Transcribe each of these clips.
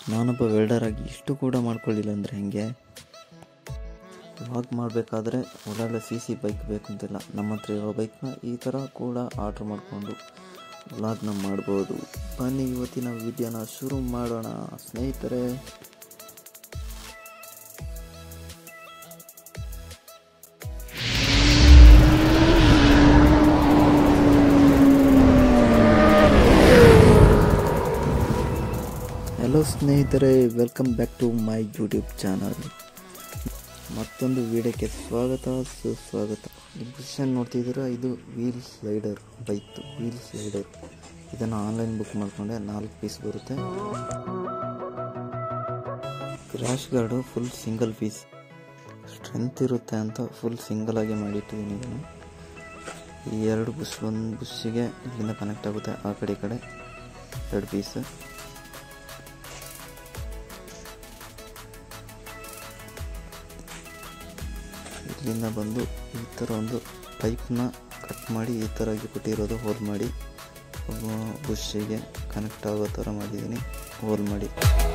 ನಾನೊಬ್ಬ ವೆಲ್ಡರಾಗಿ ಇಷ್ಟು ಕೂಡ ಮಾಡ್ಕೊಳ್ಳಿಲ್ಲ ಅಂದರೆ ಹೆಂಗೆ ವಾಕ್ ಮಾಡಬೇಕಾದ್ರೆ ಒಳ್ಳೊಳ್ಳೆ ಸಿ ಸಿ ಬೈಕ್ ಬೇಕಂತಿಲ್ಲ ನಮ್ಮ ಹತ್ರ ಇರೋ ಬೈಕ್ನ ಈ ಥರ ಕೂಡ ಆರ್ಡ್ರ್ ಮಾಡಿಕೊಂಡು ವ್ಲಾಗ್ನ ಮಾಡ್ಬೋದು ಬನ್ನಿ ಇವತ್ತಿನ ವಿಡಿಯೋನ ಶುರು ಮಾಡೋಣ ಸ್ನೇಹಿತರೆ ಹಲೋ ಸ್ನೇಹಿತರೆ welcome back to my YouTube channel ಮತ್ತೊಂದು ವಿಡಿಯೋಕ್ಕೆ ಸ್ವಾಗತ ಸುಸ್ವಾಗತ ಈ ಬುಷನ್ ನೋಡ್ತಿದ್ದೀರಾ ಇದು wheel slider bike wheel slider ಇದನ್ನು ಆನ್ಲೈನ್ ಬುಕ್ ಮಾಡ್ಕೊಂಡೆ ನಾಲ್ಕು ಪೀಸ್ ಬರುತ್ತೆ crash guard full single piece strength ಇರುತ್ತೆ ಅಂತ ಫುಲ್ ಸಿಂಗಲ್ ಆಗಿ ಮಾಡಿಟ್ಟಿದ್ದೀನಿ ಇದನ್ನು ಈ ಎರಡು ಬುಷ್ ಒಂದು ಬುಷ್ಷಿಗೆ ಇಲ್ಲಿಂದ ಕನೆಕ್ಟ್ ಆಗುತ್ತೆ ಆ ಕಡೆ ಈ ಕಡೆ ಎರಡು ಪೀಸ್ ಇಲ್ಲಿಂದ ಬಂದು ಈ ಥರ ಒಂದು ಪೈಪ್ನ ಕಟ್ ಮಾಡಿ ಈ ಥರ ಆಗಿ ಕೊಟ್ಟಿರೋದು ಹೋಲ್ ಮಾಡಿ ಬುಷ್ಷಿಗೆ ಕನೆಕ್ಟ್ ಆಗೋ ಥರ ಮಾಡಿದ್ದೀನಿ ಹೋಲ್ ಮಾಡಿ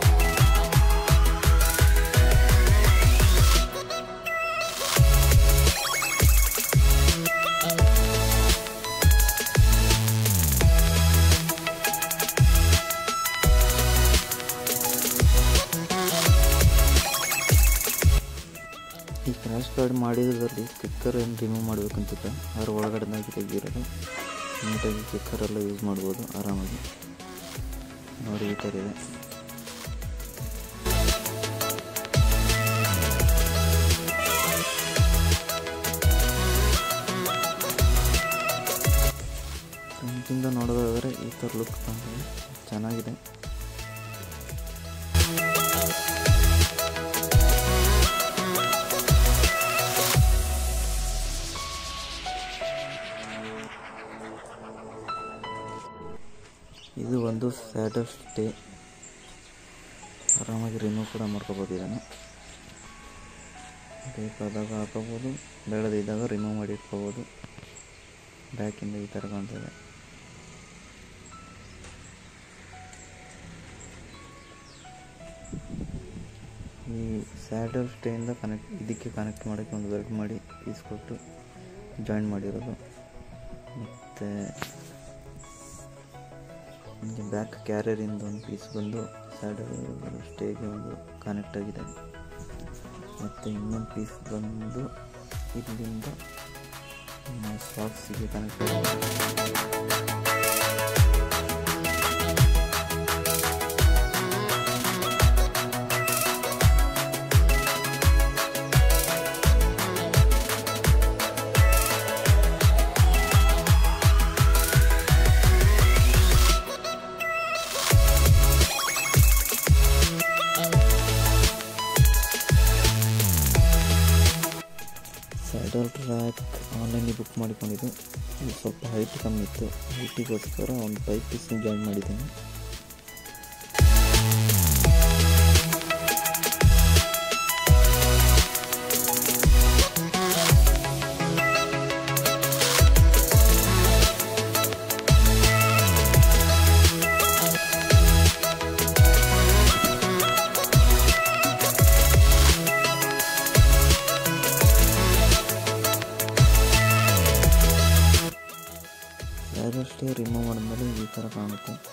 ಈ ಕ್ರ್ಯಾಶ್ ಕಾರ್ಡ್ ಮಾಡಿದ್ರಲ್ಲಿ ಕಿಕ್ಕರ್ ಏನು ರಿಮೂವ್ ಮಾಡಬೇಕಂತಿಲ್ಲ ಅದ್ರ ಒಳಗಡೆನಾಗಿ ತೆಗಿರೋದು ನೀಟಾಗಿ ಕಿಕ್ಕರೆಲ್ಲ ಯೂಸ್ ಮಾಡ್ಬೋದು ಆರಾಮಾಗಿ ನೋಡಿ ಈ ಥರ ಇದೆ ಫ್ರಂಟಿಂದ ನೋಡೋದಾದರೆ ಈ ಥರ ಲುಕ್ ಬಂದಿದೆ ಚೆನ್ನಾಗಿದೆ ಇದು ಒಂದು ಸ್ಯಾಡರ್ ಸ್ಟೇ ಆರಾಮಾಗಿ ರಿಮೂವ್ ಕೂಡ ಮಾಡ್ಕೋಬೋದು ಇದನ್ನು ಬೇಕಾದಾಗ ಹಾಕೋಬೋದು ಬೆಳೆದಿದ್ದಾಗ ರಿಮೂವ್ ಮಾಡಿ ಇಟ್ಕೋಬೋದು ಬ್ಯಾಕಿಂದ ಈ ಥರ ಕಾಣ್ತದೆ ಈ ಸ್ಯಾಡಲ್ ಸ್ಟೇಯಿಂದ ಕನೆಕ್ಟ್ ಇದಕ್ಕೆ ಕನೆಕ್ಟ್ ಮಾಡೋಕ್ಕೆ ಒಂದು ವೆಲ್ಡ್ ಮಾಡಿ ಪೀಸ್ ಕೊಟ್ಟು ಜಾಯಿನ್ ಮಾಡಿರೋದು ಮತ್ತು ನಿಮಗೆ ಬ್ಯಾಕ್ ಕ್ಯಾರಿಯರಿಂದ ಒಂದು ಪೀಸ್ ಬಂದು ಸ್ಯಾಡಲ್ ಸ್ಟೇಗೆ ಒಂದು ಕನೆಕ್ಟ್ ಆಗಿದೆ ಮತ್ತು ಇನ್ನೊಂದು ಪೀಸ್ ಬಂದು ಇಲ್ಲಿಂದ ಸಾಕ್ಸಿಗೆ ಕನೆಕ್ಟ್ ಆಗಿದೆ ಸ್ಯಾಡಲ್ ಟ್ರ್ಯಾಕ್ ಆನ್ಲೈನಲ್ಲಿ ಬುಕ್ ಮಾಡಿಕೊಂಡಿದ್ದು ಇದು ಸ್ವಲ್ಪ ಹೈಟ್ ಕಮ್ಮಿ ಇತ್ತು ಹೈಟಿಗೋಸ್ಕರ ಒಂದು ಫೈವ್ ಪೀಸ್ನ ಜಾಯಿನ್ ಮಾಡಿದ್ದೀನಿ ಸ್ಯಾಡಲ್ ಸ್ಟೇ ರಿಮೂವ್ ಮಾಡಿದ್ಮೇಲೆ ಈ ಥರ ಕಾಣುತ್ತೆ